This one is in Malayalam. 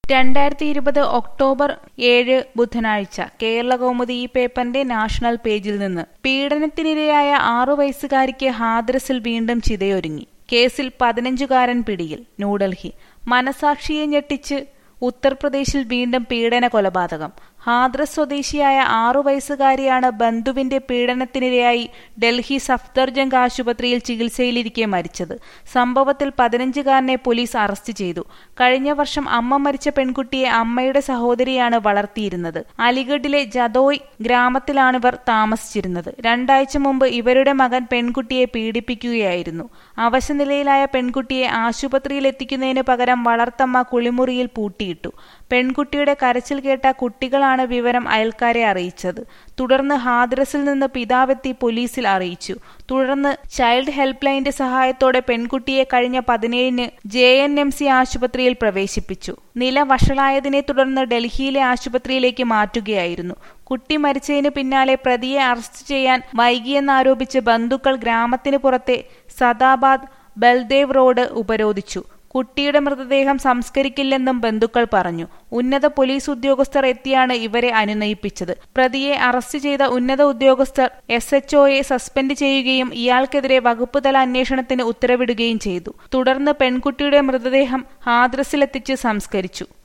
രണ്ടായിരത്തി ഇരുപത് ഒക്ടോബർ ഏഴ് ബുധനാഴ്ച കേരളകൗമുദി ഈ പേപ്പറിന്റെ നാഷണൽ പേജിൽ നിന്ന് പീഡനത്തിനിരയായ ആറു വയസ്സുകാരിക്ക് ഹാദ്രസിൽ വീണ്ടും ചിതയൊരുങ്ങി കേസിൽ പതിനഞ്ചുകാരൻ പിടിയിൽ ന്യൂഡൽഹി മനസാക്ഷിയെ ഞെട്ടിച്ച് ഉത്തർപ്രദേശിൽ വീണ്ടും പീഡന കൊലപാതകം ഹാദ്രസ് സ്വദേശിയായ ആറു വയസ്സുകാരിയാണ് ബന്ധുവിന്റെ പീഡനത്തിനിരയായി ഡൽഹി സഫ്ദർജംഗ് ആശുപത്രിയിൽ ചികിത്സയിലിരിക്കെ മരിച്ചത് സംഭവത്തിൽ പതിനഞ്ചുകാരനെ പോലീസ് അറസ്റ്റ് ചെയ്തു കഴിഞ്ഞ വർഷം അമ്മ മരിച്ച പെൺകുട്ടിയെ അമ്മയുടെ സഹോദരിയാണ് വളർത്തിയിരുന്നത് അലിഗഡിലെ ജദോയ് ഗ്രാമത്തിലാണിവർ താമസിച്ചിരുന്നത് രണ്ടാഴ്ച മുമ്പ് ഇവരുടെ മകൻ പെൺകുട്ടിയെ പീഡിപ്പിക്കുകയായിരുന്നു അവശനിലയിലായ പെൺകുട്ടിയെ ആശുപത്രിയിൽ എത്തിക്കുന്നതിന് പകരം വളർത്തമ്മ കുളിമുറിയിൽ പൂട്ടിയിട്ടു പെൺകുട്ടിയുടെ കരച്ചിൽ കേട്ട കുട്ടികളാണ് വിവരം അയൽക്കാരെ അറിയിച്ചത് തുടർന്ന് ഹാദ്രസിൽ നിന്ന് പിതാവെത്തി പോലീസിൽ അറിയിച്ചു തുടർന്ന് ചൈൽഡ് ഹെൽപ്പ് ലൈന്റെ സഹായത്തോടെ പെൺകുട്ടിയെ കഴിഞ്ഞ പതിനേഴിന് ജെ എൻ എം സി ആശുപത്രിയിൽ പ്രവേശിപ്പിച്ചു നില വഷളായതിനെ തുടർന്ന് ഡൽഹിയിലെ ആശുപത്രിയിലേക്ക് മാറ്റുകയായിരുന്നു കുട്ടി മരിച്ചതിന് പിന്നാലെ പ്രതിയെ അറസ്റ്റ് ചെയ്യാൻ വൈകിയെന്നാരോപിച്ച് ബന്ധുക്കൾ ഗ്രാമത്തിന് പുറത്തെ സദാബാദ് ബൽദേവ് റോഡ് ഉപരോധിച്ചു കുട്ടിയുടെ മൃതദേഹം സംസ്കരിക്കില്ലെന്നും ബന്ധുക്കൾ പറഞ്ഞു ഉന്നത പോലീസ് ഉദ്യോഗസ്ഥർ എത്തിയാണ് ഇവരെ അനുനയിപ്പിച്ചത് പ്രതിയെ അറസ്റ്റ് ചെയ്ത ഉന്നത ഉദ്യോഗസ്ഥർ എസ് എച്ച്ഒയെ സസ്പെൻഡ് ചെയ്യുകയും ഇയാൾക്കെതിരെ വകുപ്പുതല അന്വേഷണത്തിന് ഉത്തരവിടുകയും ചെയ്തു തുടർന്ന് പെൺകുട്ടിയുടെ മൃതദേഹം ഹാദ്രസിലെത്തിച്ച് സംസ്കരിച്ചു